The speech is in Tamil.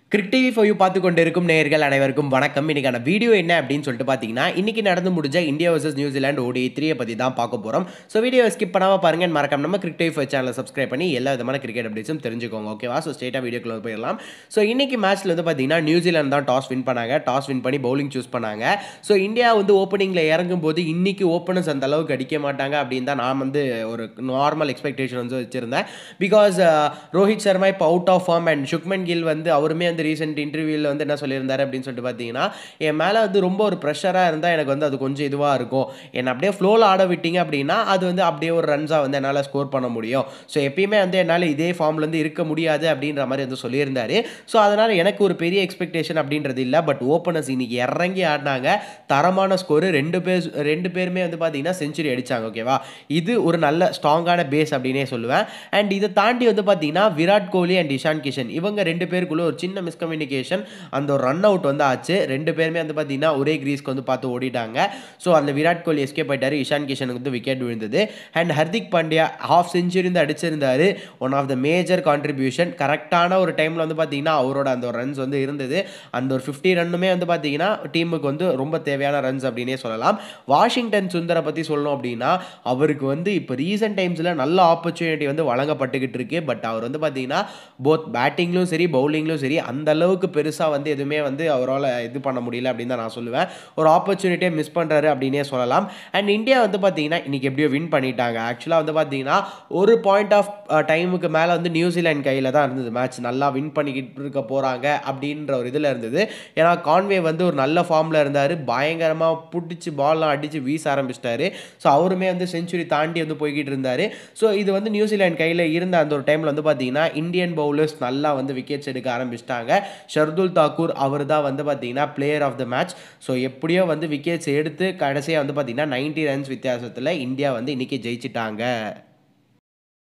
கிரிக் டிவி ஃபோர் யூ பார்த்து கொண்டு இருக்கும் நேயர்கள் அனைவருக்கும் வணக்கம் இன்னைக்கான வீடியோ என்ன அப்படின்னு சொல்லிட்டு பார்த்தீங்கன்னா இன்னைக்கு நடந்து முடிஞ்ச இந்தியா வர்சஸ் நியூசிலாந்து ஓடி த்ரீயை பற்றி தான் பார்க்க போகிறோம் ஸோ வீடியோ ஸ்கிப் பண்ணாமல் பாருங்க மறக்காம நம்ம கிரிக் டிவி ஃபோர் சேனலை சப்ஸ்கிரைப் பண்ணி எல்லா விதமான கிரிக்கெட் அப்டேட்ஸும் தெரிஞ்சுக்கோங்க ஓகேவா ஸோ ஸ்டேட்டாக வீடியோக்குள்ள போயிடலாம் ஸோ இன்னைக்கு மேட்ச்ல வந்து பார்த்தீங்கன்னா நியூசிலாந்து தான் டாஸ் வின் பண்ணாங்க டாஸ் வின் பண்ணி பவுலிங் சூஸ் பண்ணாங்க ஸோ இந்தியா வந்து ஓப்பனிங்கில் இறங்கும் போது இன்னைக்கு ஓப்பனர்ஸ் அந்த அளவுக்கு அடிக்க மாட்டாங்க அப்படின்னு தான் நான் வந்து ஒரு நார்மல் எக்ஸ்பெக்டேஷன் வந்து வச்சிருந்தேன் பிகாஸ் ரோஹித் சர்மா இப்போ out of form and Shubman Gill வந்து அவருமே வந்து ரீசெண்ட் இன்டர்வியூவில் வந்து என்ன சொல்லியிருந்தாரு அப்படின்னு சொல்லிட்டு பார்த்தீங்கன்னா என் மேலே வந்து ரொம்ப ஒரு ப்ரெஷராக இருந்தால் எனக்கு வந்து அது கொஞ்சம் இதுவாக இருக்கும் என்னை அப்படியே ஃப்ளோவில் ஆட விட்டீங்க அப்படின்னா அது வந்து அப்படியே ஒரு ரன்ஸாக வந்து என்னால் ஸ்கோர் பண்ண முடியும் ஸோ எப்பயுமே வந்து என்னால் இதே ஃபார்ம்லேருந்து இருக்க முடியாது அப்படின்ற மாதிரி வந்து சொல்லியிருந்தாரு ஸோ அதனால் எனக்கு ஒரு பெரிய எக்ஸ்பெக்டேஷன் அப்படின்றது இல்லை பட் ஓப்பனர்ஸ் இன்னைக்கு இறங்கி ஆடினாங்க தரமான ஸ்கோரு ரெண்டு பேர் ரெண்டு பேருமே வந்து பார்த்தீங்கன்னா செஞ்சுரி அடித்தாங்க ஓகேவா இது ஒரு நல்ல ஸ்ட்ராங்கான பேஸ் அப்படின்னே சொல்லுவேன் அண்ட் இதை தாண்டி வந்து பார்த்தீங்கன்னா விராட் கோலி அண்ட் இஷான் கிஷன் இவங்க ரெண்டு பேருக்குள்ள ஒரு சின்ன மிஸ்கம்யூனிகேஷன் அந்த ஒரு ரன் அவுட் வந்து ஆச்சு ரெண்டு பேருமே வந்து பார்த்தீங்கன்னா ஒரே கிரீஸ்க்கு வந்து பார்த்து ஓடிட்டாங்க ஸோ அந்த விராட் கோலி எஸ்கேப் ஆயிட்டாரு இஷான் கிஷனுக்கு வந்து விக்கெட் விழுந்தது and Hardik Pandya half century வந்து அடிச்சிருந்தாரு one of the major contribution கரெக்டான ஒரு டைமில் வந்து பார்த்தீங்கன்னா அவரோட அந்த ஒரு ரன்ஸ் வந்து இருந்தது அந்த ஒரு ஃபிஃப்டி ரன்னுமே வந்து பார்த்தீங்கன்னா டீமுக்கு வந்து ரொம்ப தேவையான ரன்ஸ் அப்படின்னே சொல்லலாம் வாஷிங்டன் சுந்தரை பற்றி சொல்லணும் அப்படின்னா அவருக்கு வந்து இப்போ ரீசெண்ட் டைம்ஸில் நல்ல ஆப்பர்ச்சுனிட்டி வந்து வழங்கப்பட்டுக்கிட்டு இருக்கு பட் அவர் வந்து பார்த்தீங்கன்னா போத் பேட்டிங்லும் சரி பவுலிங்லும் சரி அந்த அளவுக்கு பெருசாக வந்து எதுவுமே வந்து அவரால் இது பண்ண முடியல அப்படின்னு தான் நான் சொல்லுவேன் ஒரு ஆப்பர்ச்சுனிட்டியை மிஸ் பண்ணுறாரு அப்படின்னே சொல்லலாம் அண்ட் இந்தியா வந்து பார்த்தீங்கன்னா இன்றைக்கி எப்படியோ வின் பண்ணிட்டாங்க ஆக்சுவலாக வந்து பார்த்தீங்கன்னா ஒரு பாயிண்ட் ஆஃப் டைமுக்கு மேலே வந்து நியூசிலாந்து கையில் தான் இருந்தது மேட்ச் நல்லா வின் பண்ணிக்கிட்டு இருக்க போகிறாங்க அப்படின்ற ஒரு இதில் இருந்தது ஏன்னா கான்வே வந்து ஒரு நல்ல ஃபார்மில் இருந்தார் பயங்கரமாக பிடிச்சி பால்லாம் அடித்து வீச ஆரம்பிச்சிட்டாரு ஸோ அவருமே வந்து செஞ்சுரி தாண்டி வந்து போய்கிட்டு இருந்தார் ஸோ இது வந்து நியூசிலாந்து கையில் இருந்த அந்த ஒரு டைமில் வந்து பார்த்தீங்கன்னா இந்தியன் பவுலர்ஸ் நல்லா வந்து விக்கெட்ஸ் எடுக்க ஆரம்பிச்சிட்டாங்க ஷர்துல் தாக்கூர் அவர் தான் வந்து பார்த்தீங்கன்னா player of the match so எப்படியோ வந்து விக்கெட்ஸ் எடுத்து கடைசியாக வந்து பார்த்தீங்கன்னா நைன்டி ரன்ஸ் வித்தியாசத்தில் இந்தியா வந்து இன்றைக்கி ஜெயிச்சிட்டாங்க